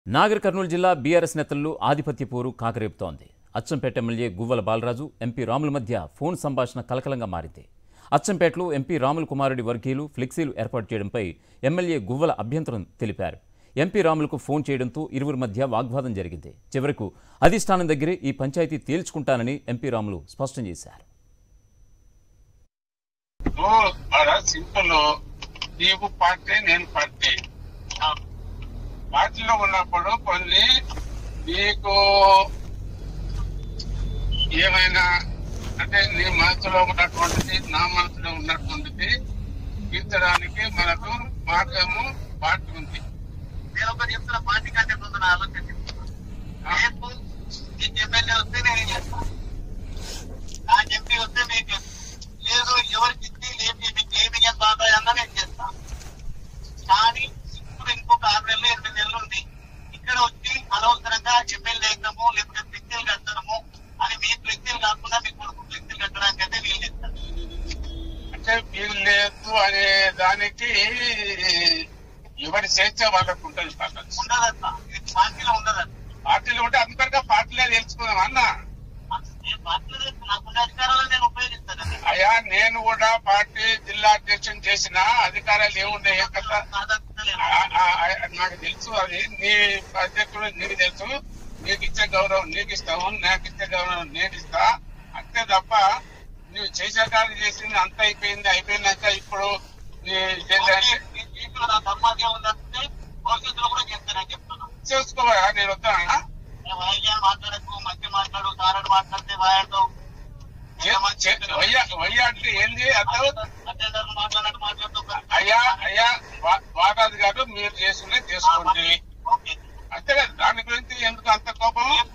నాగర్ కర్నూలు జిల్లా బీఆర్ఎస్ నేతల్లో ఆధిపత్య పోరు కాకరేపుతోంది అచ్చంపేట ఎమ్మెల్యే గువ్వల బాలరాజు ఎంపీ రాముల మధ్య ఫోన్ సంభాషణ కలకలంగా మారింది అచ్చంపేటలో ఎంపీ రాముల కుమారుడి వర్గీయులు ఫ్లెక్సీలు ఏర్పాటు చేయడంపై ఎమ్మెల్యే గువ్వల అభ్యంతరం తెలిపారు ఎంపీ రాములకు ఫోన్ చేయడంతో ఇరువురి మధ్య వాగ్వాదం జరిగింది చివరకు అధిష్టానం దగ్గరే ఈ పంచాయతీ తేల్చుకుంటానని ఎంపీ రాములు స్పష్టం చేశారు ఓ అలా సింపుల్ నీవు పార్టీ నేను పార్టీ పార్టీలో ఉన్నప్పుడు కొన్ని నీకు ఏమైనా అంటే నీ మనసులో ఉన్నటువంటిది నా మనసులో ఉన్నటువంటిది తీర్చడానికి మనకు మార్గము పార్టీ ఉంది నేను ఒకటి చెప్తున్నా పార్టీ కంటే ముందు నా ఆలోచన చెప్తున్నా రేపు నీకు ఎమ్మెల్యే వస్తే నేను చేస్తాను నాకు ఎంపీ వస్తే నేను చేస్తాను లేదు ఎవరికి ఇచ్చి లేపి మీకు ఏమి ఎంత ఆదాయంగా నేను చేస్తాను కానీ ఇప్పుడు ఇంకొక ఆరు నెలలు ఎనిమిది నెలలు ఉంది ఇక్కడ వచ్చి అనవసరంగా ఎమ్మెల్యే అయినాము లేకపోతే ఫ్లెక్సీలు కట్టడము అని మీ ఫ్లెక్సీలు కాకుండా మీ కొడుకు ఫ్లెక్సీలు కట్టడానికి అయితే వీలు చేస్తాను అంటే వీలు లేదు అనే దానికి ఎవరి స్వేచ్ఛ వాళ్ళకు ఉంటుంది పార్టీ ఉండదన్న ఇది పార్టీలో ఉండదన్న పార్టీలు ఉంటే అందరిగా పార్టీలే తెలుసుకుందాం అన్నా నేను పార్టీలో నాకున్న అధికారాలను నేను ఉపయోగిస్తానండి అయ్యా నేను కూడా పార్టీ జిల్లా అధ్యక్షుని చేసిన అధికారాలు ఏమున్నాయి ఏ కథ? ఆ- ఆ- ఆ- నాకు తెలుసు అది నీ అధ్యక్షుడు నీకు తెలుసు నీకు ఇచ్చే గౌరవం నీకు ఇస్తాము నాకు ఇచ్చే గౌరవం నేను ఇస్తా అంతే తప్ప నువ్వు చేసే కాలం చేసింది అంత అయిపోయింది అయిపోయినాక ఇప్పుడు నీ ఏంటంటే జీవితంలో నా ధర్మాధ్యం ఉందంటే భవిష్యత్తులో కూడా చేస్తానని చెప్తున్నా చేసుకోవా నేను వస్తానా నేను వాయిద్యాన్ని మాట్లాడకు మధ్య మాట్లాడు సారడు మాట్లాడితే వాయడతావు వయ్యా వయ్యా అంటే ఏంది అర్థం అటెండర్ మాట్లాడినట్టు మాట్లాడుతావు అయ్యా అయ్యా వా- వాటాది కాదు మీరు చేసుకునే చేసుకోండి ఓకే అంతే కదా దాని గురించి ఎందుకు అంత కోపం